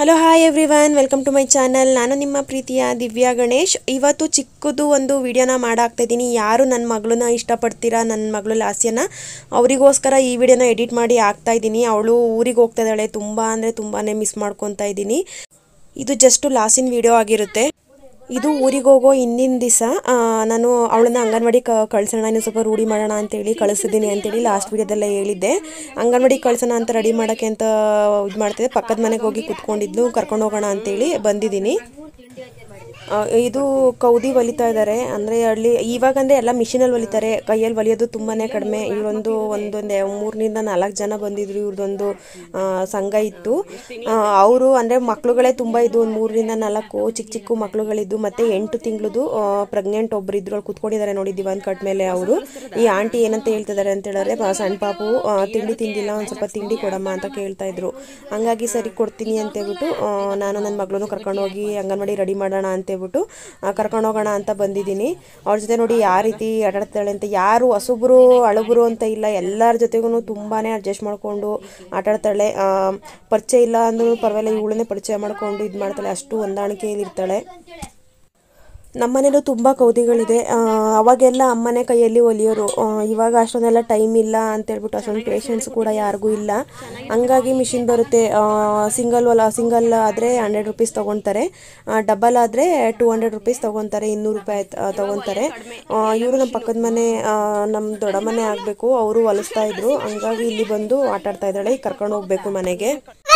hello hi everyone welcome to my channel ನಾನು ನಿಮ್ಮ ಪ್ರೀತಿಯ ದಿವ್ಯಾ ಗಣೇಶ್ ಇವತ್ತು ಚಿಕ್ಕದು ಒಂದು ವಿಡಿಯೋನ ಮಾಡಾಕ್ತಾ ಇದ್ದೀನಿ ಯಾರು ನನ್ನ ಮಗಳನ್ನ ಇಷ್ಟಪಡ್ತೀರಾ ನನ್ನ ಮಗಳು ಲಾಸ್ಯನ ಅವರಿಗೋಸ್ಕರ ಈ ವಿಡಿಯೋನ ಎಡಿಟ್ ಮಾಡಿ ಹಾಕ್ತಾ ಇದ್ದೀನಿ ಅವಳು ಊರಿಗೆ ಹೋಗ್ತಾ ಇದ್ದಾಳೆ ತುಂಬ ಅಂದರೆ ತುಂಬಾ ಮಿಸ್ ಮಾಡ್ಕೊತಾ ಇದ್ದೀನಿ ಇದು ಜಸ್ಟ್ ಲಾಸಿನ ವಿಡಿಯೋ ಆಗಿರುತ್ತೆ ಇದು ಊರಿಗೆ ಹೋಗೋ ಹಿಂದಿನ ದಿವಸ ನಾನು ಅವಳನ್ನ ಅಂಗನವಾಡಿ ಕ ಕಳ್ಸೋಣ ಇನ್ನು ಸ್ವಲ್ಪ ರೂಢಿ ಮಾಡೋಣ ಅಂತೇಳಿ ಕಳಿಸಿದ್ದೀನಿ ಅಂತೇಳಿ ಲಾಸ್ಟ್ ವಿಡಿಯೋದಲ್ಲೇ ಹೇಳಿದ್ದೆ ಅಂಗನವಾಡಿ ಕಳ್ಸೋಣ ಅಂತ ರೆಡಿ ಮಾಡೋಕ್ಕೆ ಅಂತ ಇದು ಮಾಡ್ತಿದ್ದೆ ಪಕ್ಕದ ಮನೆಗೆ ಹೋಗಿ ಕುತ್ಕೊಂಡಿದ್ಲು ಕರ್ಕೊಂಡು ಹೋಗೋಣ ಅಂತೇಳಿ ಬಂದಿದ್ದೀನಿ ಆ, ಇದು ಕೌದಿ ಹೊಲಿತಾ ಇದ್ದಾರೆ ಅಂದರೆ ಹಳ್ಳಿ ಇವಾಗಂದರೆ ಎಲ್ಲ ಮಿಷಿನಲ್ಲಿ ಹೊಲಿತಾರೆ ಕೈಯಲ್ಲಿ ಹೊಲಿಯೋದು ತುಂಬಾ ಕಡಿಮೆ ಇವರೊಂದು ಒಂದೊಂದು ಮೂರರಿಂದ ನಾಲ್ಕು ಜನ ಬಂದಿದ್ರು ಇವ್ರದ್ದೊಂದು ಆ, ಸಂಘ ಇತ್ತು ಅವರು ಅಂದರೆ ಮಕ್ಳುಗಳೇ ತುಂಬ ಇದ್ದು ಒಂದು ಮೂರರಿಂದ ನಾಲ್ಕು ಚಿಕ್ಕ ಚಿಕ್ಕ ಮಕ್ಳುಗಳಿದ್ದು ಮತ್ತು ಎಂಟು ತಿಂಗಳದು ಪ್ರೆಗ್ನೆಂಟ್ ಒಬ್ರು ಇದ್ರು ಅಲ್ಲಿ ಕುತ್ಕೊಂಡಿದ್ದಾರೆ ನೋಡಿ ದಿವಾನ್ ಕಟ್ ಮೇಲೆ ಅವರು ಈ ಆಂಟಿ ಏನಂತ ಹೇಳ್ತಿದ್ದಾರೆ ಅಂತ ಹೇಳಿದ್ರೆ ಬಾ- ಸಣ್ಣ ಪಾಪು ಆ, ತಿಂಡಿ ತಿಂದಿಲ್ಲ ಒಂದು ಸ್ವಲ್ಪ ತಿಂಡಿ ಕೊಡಮ್ಮ ಅಂತ ಕೇಳ್ತಾ ಇದ್ರು ಹಂಗಾಗಿ ಸರಿ ಕೊಡ್ತೀನಿ ಅಂತ ಹೇಳ್ಬಿಟ್ಟು ಆ, ನಾನು ನನ್ನ ಮಗಳನ್ನು ಕರ್ಕೊಂಡು ಹೋಗಿ ಅಂಗನವಾಡಿ ರೆಡಿ ಮಾಡೋಣ ಅಂತ ಹೇಳ್ಬಿಟ್ಟು ಕರ್ಕೊಂಡು ಹೋಗೋಣ ಅಂತ ಬಂದಿದ್ದೀನಿ ಅವ್ರ ಜೊತೆ ನೋಡಿ ಯಾವ ರೀತಿ ಆಟಾಡ್ತಾಳೆ ಅಂತ ಯಾರು ಹೊಸಬ್ರು ಅಳಬರು ಅಂತ ಇಲ್ಲ ಎಲ್ಲರ ಜೊತೆಗೂ ತುಂಬಾ ಅಡ್ಜಸ್ಟ್ ಮಾಡಿಕೊಂಡು ಆಟಾಡ್ತಾಳೆ ಆ, ಪರಿಚಯ ಇಲ್ಲ ಅಂದ್ರೂ ಪರವಾಗಿಲ್ಲ ಇವಳನ್ನೇ ಪರಿಚಯ ಮಾಡಿಕೊಂಡು ಇದು ಮಾಡ್ತಾಳೆ ಅಷ್ಟು ಹೊಂದಾಣಿಕೆಯಲ್ಲಿ ಇರ್ತಾಳೆ ನಮ್ಮನೇಲೂ ತುಂಬ ಕೌದಿಗಳಿದೆ ಆ, ಅವಾಗೆಲ್ಲ ಅಮ್ಮನೇ ಕೈಯಲ್ಲಿ ಹೊಲಿಯೋರು ಆ, ಇವಾಗ ಅಷ್ಟೊಂದೆಲ್ಲ ಟೈಮ್ ಇಲ್ಲ ಅಂತೇಳ್ಬಿಟ್ಟು ಅಷ್ಟೊಂದು ಪೇಷನ್ಸ್ ಕೂಡ ಯಾರಿಗೂ ಇಲ್ಲ ಹಂಗಾಗಿ ಮಿಷಿನ್ ಬರುತ್ತೆ ಸಿಂಗಲ್ ಹೊಲ ಸಿಂಗಲ್ ಆದರೆ ಹಂಡ್ರೆಡ್ ರುಪೀಸ್ ತೊಗೊತಾರೆ ಡಬಲ್ ಆದರೆ ಟೂ ಹಂಡ್ರೆಡ್ ರುಪೀಸ್ ತೊಗೊತಾರೆ ಇನ್ನೂರು ರೂಪಾಯಿ ತ- ತೊಗೊತಾರೆ ಇವರು ನಮ್ಮ ಪಕ್ಕದ ಮನೆ ಆ, ನಮ್ಮ ದೊಡ್ಡ ಮನೆ ಆಗಬೇಕು ಅವರು ಹೊಲಿಸ್ತಾ ಇದ್ರು ಹಂಗಾಗಿ ಇಲ್ಲಿ ಬಂದು ಆಟ ಆಡ್ತಾ ಇದ್ದಾಳೆ ಈಗ ಕರ್ಕೊಂಡು ಹೋಗ್ಬೇಕು ಮನೆಗೆ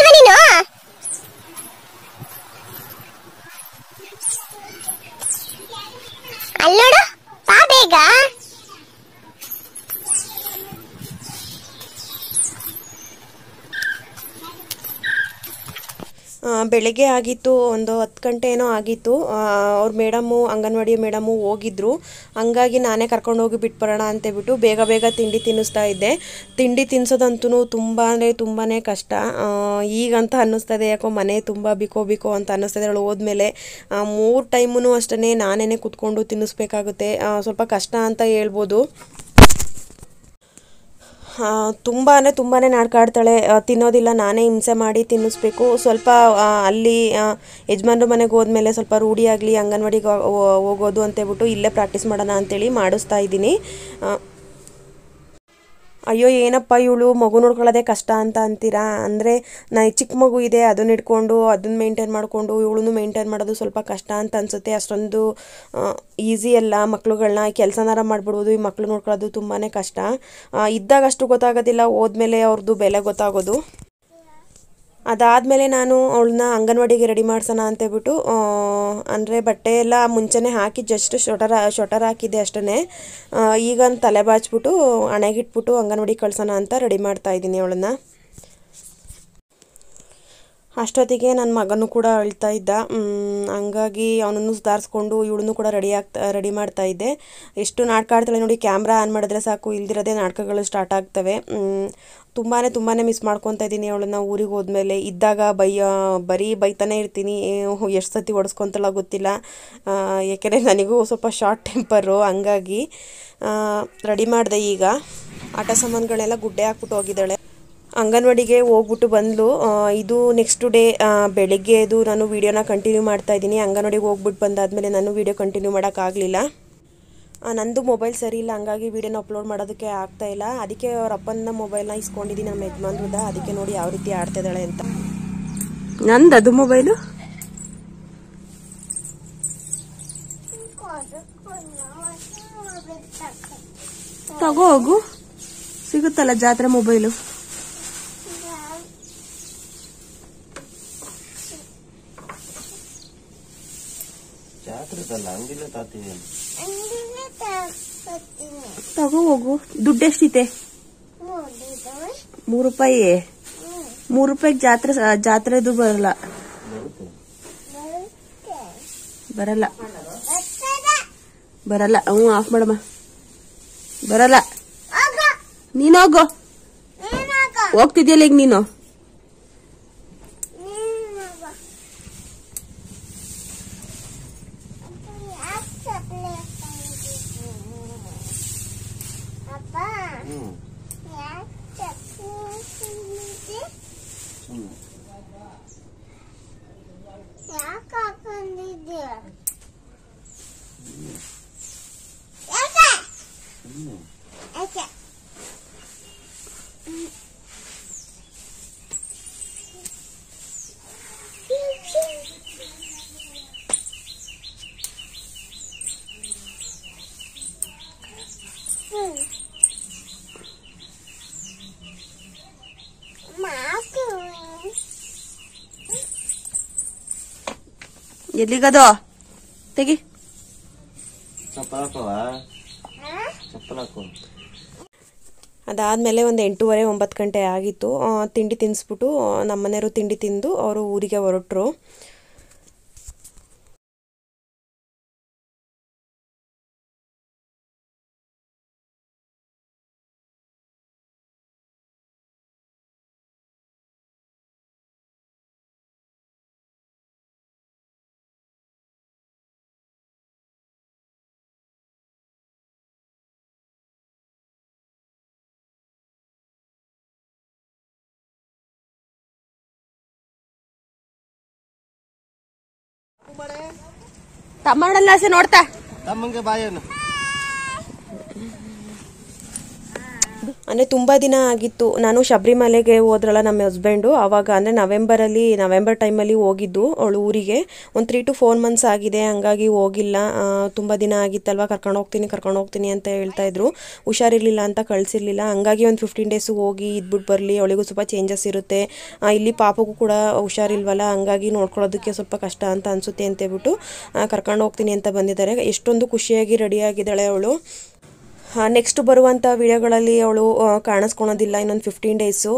ಅಲ್ಲೋಡು ಬಾ ಬೇಗ ಆ, ಬೆಳಗ್ಗೆ ಆಗಿತ್ತು ಒಂದು ಹತ್ತು ಗಂಟೆ ಏನೋ ಆಗಿತ್ತು ಅವ್ರ ಮೇಡಮು ಅಂಗನವಾಡಿ ಮೇಡಮು ಹೋಗಿದ್ರು ಹಂಗಾಗಿ ನಾನೇ ಕರ್ಕೊಂಡು ಹೋಗಿ ಬಿಟ್ಬರೋಣ ಅಂತೇಳ್ಬಿಟ್ಟು ಬೇಗ ಬೇಗ ತಿಂಡಿ ತಿನ್ನಿಸ್ತಾ ಇದ್ದೆ ತಿಂಡಿ ತಿನ್ಸೋದಂತೂ ತುಂಬ ಅಂದರೆ ತುಂಬಾ ಕಷ್ಟ ಆ, ಈಗಂತ ಅನ್ನಿಸ್ತದೆ ಯಾಕೋ ಮನೆ ತುಂಬ ಬಿಕೋ ಬಿಕೋ ಅಂತ ಅನ್ನಿಸ್ತದೆ ಅವಳು ಹೋದ್ಮೇಲೆ ಮೂರು ಟೈಮೂ ಅಷ್ಟೇ ನಾನೇ ಕುತ್ಕೊಂಡು ತಿನ್ನಿಸ್ಬೇಕಾಗುತ್ತೆ ಆ, ಸ್ವಲ್ಪ ಕಷ್ಟ ಅಂತ ಹೇಳ್ಬೋದು ಆ, ತುಂಬ ಅಂದರೆ ತುಂಬಾ ನಾಡ್ಕಾಡ್ತಾಳೆ ಆ, ತಿನ್ನೋದಿಲ್ಲ ನಾನೇ ಹಿಂಸೆ ಮಾಡಿ ತಿನ್ನಿಸ್ಬೇಕು ಸ್ವಲ್ಪ ಆ, ಅಲ್ಲಿ ಆ, ಯಜಮಾನ್ರ ಮನೆಗೆ ಹೋದ್ಮೇಲೆ ಸ್ವಲ್ಪ ರೂಢಿ ಆಗಲಿ ಅಂಗನವಾಡಿಗೆ ಹೋಗೋದು ಅಂತೇಳ್ಬಿಟ್ಟು ಇಲ್ಲೇ ಪ್ರಾಕ್ಟೀಸ್ ಮಾಡೋಣ ಅಂತೇಳಿ ಮಾಡಿಸ್ತಾ ಇದ್ದೀನಿ ಆ, ಅಯ್ಯೋ ಏನಪ್ಪ ಇವಳು ಮಗು ನೋಡ್ಕೊಳ್ಳೋದೇ ಕಷ್ಟ ಅಂತ ಅಂತೀರಾ ಅಂದರೆ ನಾ ಚಿಕ್ಕ ಮಗು ಇದೆ ಅದನ್ನ ಇಟ್ಕೊಂಡು ಅದನ್ನ ಮೇಂಟೈನ್ ಮಾಡಿಕೊಂಡು ಇವಳನ್ನು ಮೇಂಟೈನ್ ಮಾಡೋದು ಸ್ವಲ್ಪ ಕಷ್ಟ ಅಂತ ಅನಿಸುತ್ತೆ ಅಷ್ಟೊಂದು ಈಸಿ ಅಲ್ಲ ಮಕ್ಳುಗಳನ್ನ ಕೆಲಸನಾರ ಮಾಡ್ಬಿಡ್ಬೋದು ಈ ಮಕ್ಳು ನೋಡ್ಕೊಳ್ಳೋದು ತುಂಬಾ ಕಷ್ಟ ಆ, ಇದ್ದಾಗ ಅಷ್ಟು ಗೊತ್ತಾಗೋದಿಲ್ಲ ಹೋದ್ಮೇಲೆ ಅವ್ರದ್ದು ಬೆಲೆ ಗೊತ್ತಾಗೋದು ಅದಾದಮೇಲೆ ನಾನು ಅವಳನ್ನ ಅಂಗನವಾಡಿಗೆ ರೆಡಿ ಮಾಡ್ಸೋಣ ಅಂತೇಳ್ಬಿಟ್ಟು ಅಂದರೆ ಬಟ್ಟೆ ಎಲ್ಲ ಮುಂಚೆನೇ ಹಾಕಿ ಜಸ್ಟ್ ಶೊಟರ್ ಶೊಟರ್ ಹಾಕಿದ್ದೆ ಅಷ್ಟೇ ಈಗ ಒಂದ್ ತಲೆ ಬಾಚ್ಬಿಟ್ಟು ಹಣೆಗಿಟ್ಬಿಟ್ಟು ಅಂಗನವಾಡಿಗೆ ಕಳ್ಸೋಣ ಅಂತ ರೆಡಿ ಮಾಡ್ತಾ ಇದ್ದೀನಿ ಅವಳನ್ನ ಅಷ್ಟೊತ್ತಿಗೆ ನನ್ನ ಮಗನೂ ಕೂಡ ಅಳ್ತಾ ಇದ್ದ ಮ್, ಹಂಗಾಗಿ ಅವನನ್ನು ಸುಧಾರಿಸ್ಕೊಂಡು ಇವಳನ್ನು ಕೂಡ ರೆಡಿ ಆಗ್ತಾ ರೆಡಿ ಮಾಡ್ತಾ ಇದ್ದೆ ಎಷ್ಟು ನಾಟಕ ಆಡ್ತಾಳೆ ನೋಡಿ ಕ್ಯಾಮ್ರಾ ಆನ್ ಮಾಡಿದ್ರೆ ಸಾಕು ಇಲ್ದಿರೋದೇ ನಾಟಕಗಳು ಸ್ಟಾರ್ಟ್ ಆಗ್ತವೆ ತುಂಬಾ ತುಂಬಾ ಮಿಸ್ ಮಾಡ್ಕೊತಾ ಇದ್ದೀನಿ ಅವಳನ್ನ ಊರಿಗೆ ಹೋದ್ಮೇಲೆ ಇದ್ದಾಗ ಬೈಯ ಬರೀ ಬೈತಾನೆ ಇರ್ತೀನಿ ಎಷ್ಟು ಸತಿ ಹೊಡೆಸ್ಕೊತಲ್ಲ ಗೊತ್ತಿಲ್ಲ ಆ, ಯಾಕೆಂದರೆ ನನಗೂ ಸ್ವಲ್ಪ ಶಾರ್ಟ್ ಟೆಂಪರು ಹಂಗಾಗಿ ರೆಡಿ ಮಾಡಿದೆ ಈಗ ಆಟ ಸಾಮಾನುಗಳನ್ನೆಲ್ಲ ಗುಡ್ಡೆ ಹಾಕ್ಬಿಟ್ಟು ಹೋಗಿದ್ದಾಳೆ ಅಂಗನವಾಡಿಗೆ ಹೋಗ್ಬಿಟ್ಟು ಬಂದ್ಲು ಆ, ಇದು ನೆಕ್ಸ್ಟ್ ಡೇ ಬೆಳಗ್ಗೆದು ನಾನು ವೀಡಿಯೋನ ಕಂಟಿನ್ಯೂ ಮಾಡ್ತಾ ಇದ್ದೀನಿ ಅಂಗನವಾಡಿಗೆ ಹೋಗ್ಬಿಟ್ಟು ಬಂದಾದ್ಮೇಲೆ ನಾನು ವೀಡಿಯೋ ಕಂಟಿನ್ಯೂ ಮಾಡೋಕ್ಕಾಗಲಿಲ್ಲ ನಂದು ಮೊಬೈಲ್ ಸರಿ ಇಲ್ಲ ಹಂಗಾಗಿ ವೀಡಿಯೋನ ಅಪ್ಲೋಡ್ ಮಾಡೋದಕ್ಕೆ ಆಗ್ತಾ ಇಲ್ಲ ಅದಕ್ಕೆ ಅವ್ರ ಅಪ್ಪನ ಮೊಬೈಲ್ನ ಇಸ್ಕೊಂಡಿದ್ದೀನಿ ನಮ್ಮ ಯಜಮಾನ್ರದ ಅದಕ್ಕೆ ನೋಡಿ ಯಾವ ರೀತಿ ಆಡ್ತಾ ಇದ್ದಾಳೆ ಅಂತ ನಂದು ಅದು ಮೊಬೈಲು ತಗೋ ಹೋಗು ಸಿಗುತ್ತಲ್ಲ ಜಾತ್ರೆ ಮೊಬೈಲು ಜಾತ್ರೆದಲ್ಲ ಹಂಗಿಲ್ಲ ತಾತೀನಿ ತಗೋ ಹೋಗು ದುಡ್ಡು ಎಷ್ಟಿದೆ ಮೂರು ರೂಪಾಯಿ ಮೂರು ರೂಪಾಯಿಗೆ ಜಾತ್ರೆ ಜಾತ್ರೆದು ಬರಲ್ಲ ಬರಲ್ಲ ಬರಲ್ಲ ಹ್ಞೂ ಆಫ್ ಮಾಡಮ್ಮ ಬರಲ್ಲ ನೀನು ಹೋಗು ಹೋಗ್ತಿದ್ಯಲ್ಲ ಈಗ ನೀನು ಅಪ್ಪ ಹ್ಮ್ ಯಾಕೆ ಚಪ್ಲಿ ಸುಮ್ಮನೆ ಎಲ್ಲಿಗದು ತೆಗಿ ಚಪ್ಪಲ್ ಹಾಕವ ಚಪ್ಪಲ್ ಹಾಕೋ ಅದಾದಮೇಲೆ ಒಂದು ಎಂಟೂವರೆ ಒಂಬತ್ತು ಗಂಟೆ ಆಗಿತ್ತು ಆ, ತಿಂಡಿ ತಿನ್ನಿಸ್ಬಿಟ್ಟು ನಮ್ಮ ಮನೆಯವರು ತಿಂಡಿ ತಿಂದು ಅವರು ಊರಿಗೆ ಹೊರಟರು ತಮ್ಮಣ್ಣನ ಆಸೆ ನೋಡ್ತಾ ತಮ್ಮಂಗೆ ಬಾಯನ್ನು ಅಂದರೆ ತುಂಬ ದಿನ ಆಗಿತ್ತು ನಾನು ಶಬರಿಮಲೆಗೆ ಹೋದ್ರಲ್ಲ ನಮ್ಮ ಹಸ್ಬೆಂಡು ಆವಾಗ ಅಂದರೆ ನವೆಂಬರಲ್ಲಿ ನವೆಂಬರ್ ಟೈಮಲ್ಲಿ ಹೋಗಿದ್ದು ಅವಳು ಊರಿಗೆ ಒಂದು ತ್ರೀ ಟು ಫೋರ್ ಮಂತ್ಸ್ ಆಗಿದೆ ಹಂಗಾಗಿ ಹೋಗಿಲ್ಲ ತುಂಬ ದಿನ ಆಗಿತ್ತಲ್ವ ಕರ್ಕೊಂಡು ಹೋಗ್ತೀನಿ ಕರ್ಕೊಂಡು ಹೋಗ್ತೀನಿ ಅಂತ ಹೇಳ್ತಾ ಇದ್ರು ಹುಷಾರಿರ್ಲಿಲ್ಲ ಅಂತ ಕಳಿಸಿರ್ಲಿಲ್ಲ ಹಂಗಾಗಿ ಒಂದು ಫಿಫ್ಟೀನ್ ಡೇಸು ಹೋಗಿ ಇದ್ಬಿಟ್ಟು ಬರಲಿ ಅವಳಿಗೂ ಸ್ವಲ್ಪ ಚೇಂಜಸ್ ಇರುತ್ತೆ ಆ, ಇಲ್ಲಿ ಪಾಪಗೂ ಕೂಡ ಹುಷಾರಿಲ್ವಲ್ಲ ಹಂಗಾಗಿ ನೋಡ್ಕೊಳ್ಳೋದಕ್ಕೆ ಸ್ವಲ್ಪ ಕಷ್ಟ ಅಂತ ಅನಿಸುತ್ತೆ ಅಂತೇಳ್ಬಿಟ್ಟು ಕರ್ಕೊಂಡು ಹೋಗ್ತೀನಿ ಅಂತ ಬಂದಿದ್ದಾರೆ ಎಷ್ಟೊಂದು ಖುಷಿಯಾಗಿ ರೆಡಿಯಾಗಿದ್ದಾಳೆ ಅವಳು ನೆಕ್ಸ್ಟ್ ಬರುವಂಥ ವಿಡಿಯೋಗಳಲ್ಲಿ ಅವಳು ಕಾಣಿಸ್ಕೊಳೋದಿಲ್ಲ ಇನ್ನೊಂದು ಫಿಫ್ಟೀನ್ ಡೇಸು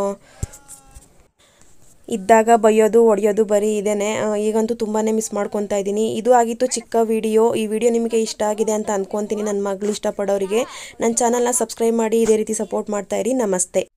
ಇದ್ದಾಗ ಬೈಯೋದು ಹೊಡೆಯೋದು ಬರೀ ಇದೇನೆ ಆ, ಈಗಂತೂ ತುಂಬಾ ಮಿಸ್ ಮಾಡ್ಕೊತಾ ಇದ್ದೀನಿ ಇದು ಆಗಿತ್ತು ಚಿಕ್ಕ ವಿಡಿಯೋ ಈ ವಿಡಿಯೋ ನಿಮಗೆ ಇಷ್ಟ ಆಗಿದೆ ಅಂತ ಅಂದ್ಕೊತೀನಿ ನನ್ನ ಮಗಳು ಇಷ್ಟಪಡೋರಿಗೆ ನನ್ನ ಚಾನಲ್ನ ಸಬ್ಸ್ಕ್ರೈಬ್ ಮಾಡಿ ಇದೇ ರೀತಿ ಸಪೋರ್ಟ್ ಮಾಡ್ತಾ ಇರಿ ನಮಸ್ತೆ